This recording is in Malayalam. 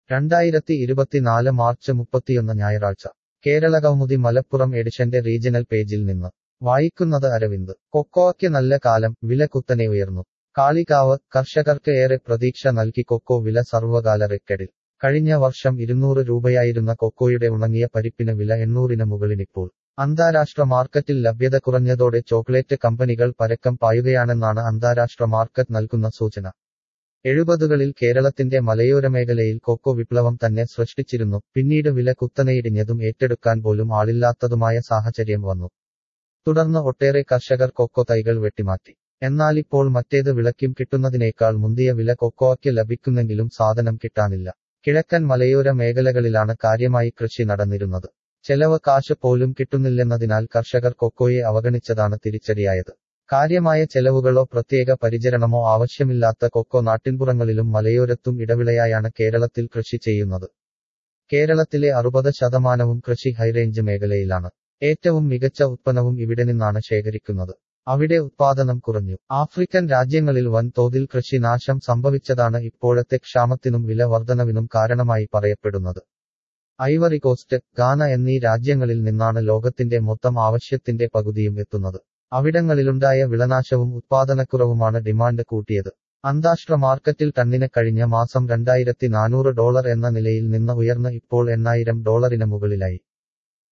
രണ്ടായിരത്തി ഇരുപത്തിനാല് മാർച്ച് മുപ്പത്തിയൊന്ന് ഞായറാഴ്ച കേരള കൗമുദി മലപ്പുറം എഡിഷന്റെ റീജിയണൽ പേജിൽ നിന്ന് വായിക്കുന്നത് അരവിന്ദ് കൊക്കോയ്ക്ക് നല്ല കാലം വില കുത്തനെ ഉയർന്നു കാളികാവ് കർഷകർക്ക് ഏറെ പ്രതീക്ഷ നൽകി കൊക്കോ വില സർവകാല റെക്കഡിൽ കഴിഞ്ഞ വർഷം ഇരുന്നൂറ് രൂപയായിരുന്ന കൊക്കോയുടെ ഉണങ്ങിയ പരിപ്പിന് വില എണ്ണൂറിന് മുകളിലിപ്പോൾ അന്താരാഷ്ട്ര മാർക്കറ്റിൽ ലഭ്യത കുറഞ്ഞതോടെ ചോക്ലേറ്റ് കമ്പനികൾ പരക്കം പായുകയാണെന്നാണ് അന്താരാഷ്ട്ര മാർക്കറ്റ് നൽകുന്ന സൂചന എഴുപതുകളിൽ കേരളത്തിന്റെ മലയോര മേഖലയിൽ കൊക്കോ വിപ്ലവം തന്നെ സൃഷ്ടിച്ചിരുന്നു പിന്നീട് വില കുത്തനെയിടിഞ്ഞതും ഏറ്റെടുക്കാൻ പോലും ആളില്ലാത്തതുമായ സാഹചര്യം വന്നു തുടർന്ന് ഒട്ടേറെ കർഷകർ കൊക്കോ തൈകൾ വെട്ടിമാറ്റി എന്നാൽ ഇപ്പോൾ മറ്റേത് വിളയ്ക്കും കിട്ടുന്നതിനേക്കാൾ മുന്തിയ വില കൊക്കോയ്ക്ക് ലഭിക്കുന്നെങ്കിലും സാധനം കിട്ടാനില്ല കിഴക്കൻ മലയോര മേഖലകളിലാണ് കാര്യമായി കൃഷി നടന്നിരുന്നത് ചെലവ് കാശ് പോലും കിട്ടുന്നില്ലെന്നതിനാൽ കർഷകർ കൊക്കോയെ അവഗണിച്ചതാണ് തിരിച്ചടിയായത് കാര്യമായ ചെലവുകളോ പ്രത്യേക പരിചരണമോ ആവശ്യമില്ലാത്ത കൊക്കോ നാട്ടിൻപുറങ്ങളിലും മലയോരത്തും ഇടവിളയായാണ് കേരളത്തിൽ കൃഷി ചെയ്യുന്നത് കേരളത്തിലെ അറുപത് ശതമാനവും കൃഷി ഹൈറേഞ്ച് മേഖലയിലാണ് ഏറ്റവും മികച്ച ഉത്പന്നവും ഇവിടെ നിന്നാണ് ശേഖരിക്കുന്നത് അവിടെ ഉത്പാദനം കുറഞ്ഞു ആഫ്രിക്കൻ രാജ്യങ്ങളിൽ വൻതോതിൽ കൃഷി നാശം സംഭവിച്ചതാണ് ഇപ്പോഴത്തെ ക്ഷാമത്തിനും വില വർധനവിനും കാരണമായി പറയപ്പെടുന്നത് ഐവറി കോസ്റ്റ് ഗാന എന്നീ രാജ്യങ്ങളിൽ നിന്നാണ് ലോകത്തിന്റെ മൊത്തം ആവശ്യത്തിന്റെ പകുതിയും എത്തുന്നത് അവിടങ്ങളിലുണ്ടായ വിളനാശവും ഉത്പാദനക്കുറവുമാണ് ഡിമാൻഡ് കൂട്ടിയത് അന്താരാഷ്ട്ര മാർക്കറ്റിൽ ടണ്ണിന് കഴിഞ്ഞ മാസം രണ്ടായിരത്തി നാനൂറ് ഡോളർ എന്ന നിലയിൽ നിന്ന് ഉയർന്ന് ഇപ്പോൾ എണ്ണായിരം ഡോളറിന് മുകളിലായി